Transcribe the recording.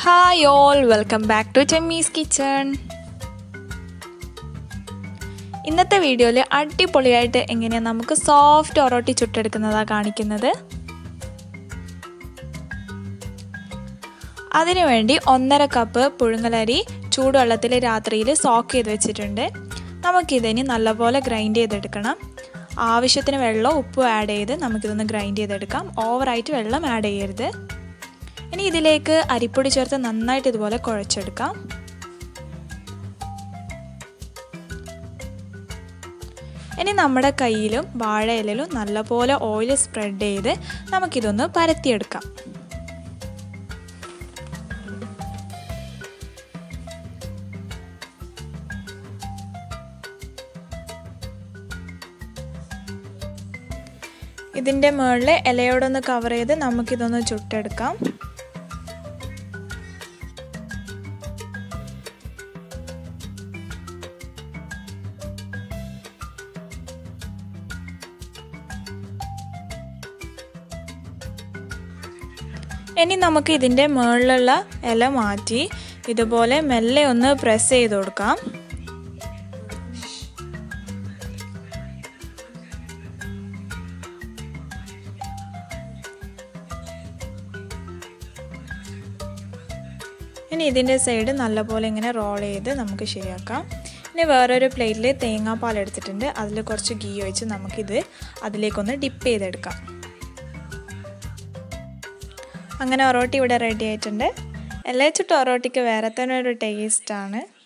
hi all welcome back to Chemmees kitchen ഇന്നത്തെ വീഡിയോയിൽ അടിപൊളിയായിട്ട് എങ്ങനെയാണ് നമുക്ക് സോഫ്റ്റ് ഒറോട്ടി ചുട്ടെടുക്കുന്നതാണ് കാണിക്കുന്നത് അതിനുവേണ്ടി ഒന്നര കപ്പ് പുഴുങ്ങലരി ചൂടുവെള്ളത്തിൽ രാത്രിയിൽ സോക്ക് ചെയ്ത് വെച്ചിട്ടുണ്ട് നമുക്കിതിന് നല്ലപോലെ ഗ്രൈൻഡ് ചെയ്തെടുക്കണം ആവശ്യത്തിന് വെള്ളം ഉപ്പും ആഡ് ചെയ്ത് നമുക്കിതൊന്ന് ഗ്രൈൻഡ് ചെയ്തെടുക്കാം ഓവറായിട്ട് വെള്ളം ആഡ് ചെയ്യരുത് ഇനി ഇതിലേക്ക് അരിപ്പൊടി ചേർത്ത് നന്നായിട്ട് ഇതുപോലെ കുഴച്ചെടുക്കാം ഇനി നമ്മുടെ കയ്യിലും വാഴയിലും നല്ലപോലെ ഓയിൽ സ്പ്രെഡ് ചെയ്ത് നമുക്കിതൊന്ന് പരത്തിയെടുക്കാം ഇതിൻ്റെ മുകളിൽ ഇലയോടൊന്ന് കവർ ചെയ്ത് നമുക്കിതൊന്ന് ചുട്ടെടുക്കാം ഇനി നമുക്ക് ഇതിൻ്റെ മുകളിലുള്ള ഇല മാറ്റി ഇതുപോലെ മെല്ലെ ഒന്ന് പ്രസ് ചെയ്ത് കൊടുക്കാം ഇനി ഇതിൻ്റെ സൈഡ് നല്ലപോലെ ഇങ്ങനെ റോൾ ചെയ്ത് നമുക്ക് ശരിയാക്കാം ഇനി വേറൊരു പ്ലേറ്റിൽ തേങ്ങാപ്പാൽ എടുത്തിട്ടുണ്ട് അതിൽ കുറച്ച് ഗീ ഒഴിച്ച് നമുക്കിത് അതിലേക്കൊന്ന് ഡിപ്പ് ചെയ്തെടുക്കാം അങ്ങനെ ഒറോട്ടി ഇവിടെ റെഡി ആയിട്ടുണ്ട് എല്ലാ ചുട്ട് ഒറോട്ടിക്ക് വേറെ തന്നെ ഒരു ടേസ്റ്റാണ്